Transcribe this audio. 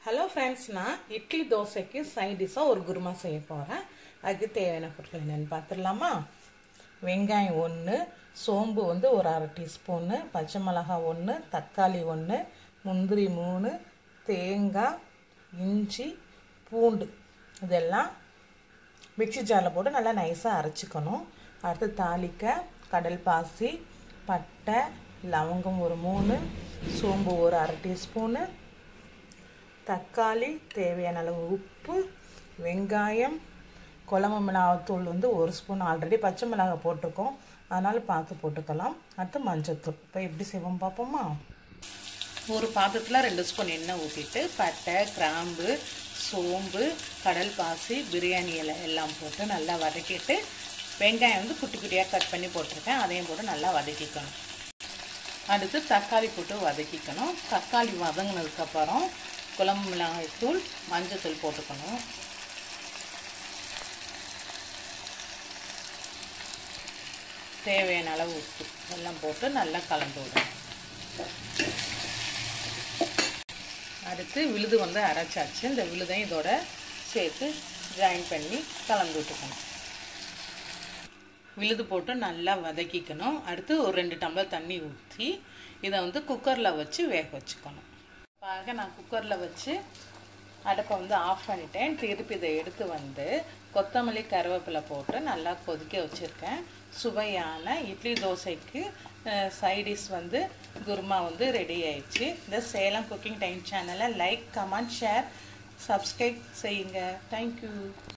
hello friends நான் இட்லி தோசைக்கு side டிஷ்ஷாக ஒரு குருமா செய்ய போகிறேன் அதுக்கு தேவையான பொருட்கள் என்னென்னு பார்த்துடலாமா வெங்காயம் ஒன்று சோம்பு வந்து ஒரு அரை டீஸ்பூனு பச்சை மிளகாய் ஒன்று தக்காளி ஒன்று முந்திரி மூணு தேங்காய் இஞ்சி பூண்டு இதெல்லாம் மிக்ஸி ஜாரில் போட்டு நல்லா நைஸாக அரைச்சிக்கணும் அடுத்து தாளிக்க கடல் பாசி பட்டை லவங்கம் ஒரு மூணு சோம்பு ஒரு அரை டீஸ்பூனு தக்காளி தேவையான அளவு உப்பு வெங்காயம் குழம்பு மிளகாத்தூள் வந்து ஒரு ஸ்பூன் ஆல்ரெடி பச்சை மிளகாய் போட்டிருக்கோம் அதனால் பார்த்து போட்டுக்கலாம் அடுத்து மஞ்சத்தூள் இப்போ எப்படி செய்வோம் பார்ப்போமா ஒரு பாத்திரத்தில் ரெண்டு ஸ்பூன் எண்ணெய் ஊற்றிட்டு பட்டை கிராம்பு சோம்பு கடல் பாசி பிரியாணி இலை எல்லாம் போட்டு நல்லா வதக்கிட்டு வெங்காயம் வந்து குட்டி குட்டியாக கட் பண்ணி போட்டிருக்கேன் அதையும் போட்டு நல்லா வதக்கிக்கணும் அடுத்து தக்காளி போட்டு வதக்கிக்கணும் தக்காளி வதங்கினதுக்கப்புறம் குழம்பு மிளகாய் தூள் மஞ்சத்தூள் போட்டுக்கணும் தேவையான அளவு உப்பு எல்லாம் போட்டு நல்லா கலந்து விடணும் அடுத்து விழுது வந்து அரைச்சாச்சு இந்த விழுதையும் இதோட சேர்த்து ஜாயின் பண்ணி கலந்து விட்டுக்கணும் விழுது போட்டு நல்லா வதக்கிக்கணும் அடுத்து ஒரு ரெண்டு டம்ளர் தண்ணி ஊற்றி இதை வந்து குக்கரில் வச்சு வேக வச்சுக்கணும் பாக நான் குக்கரில் வச்சு அடுப்பை வந்து ஆஃப் பண்ணிட்டேன் திருப்பி இதை எடுத்து வந்து கொத்தமல்லி கருவேப்பிலை போட்டு நல்லா கொதிக்க வச்சுருக்கேன் சுவையான இட்லி தோசைக்கு சைடிஷ் வந்து குருமா வந்து ரெடி ஆயிடுச்சு இந்த சேலம் குக்கிங் டைம் சேனலை லைக் கமெண்ட் ஷேர் சப்ஸ்கிரைப் செய்யுங்க தேங்க்யூ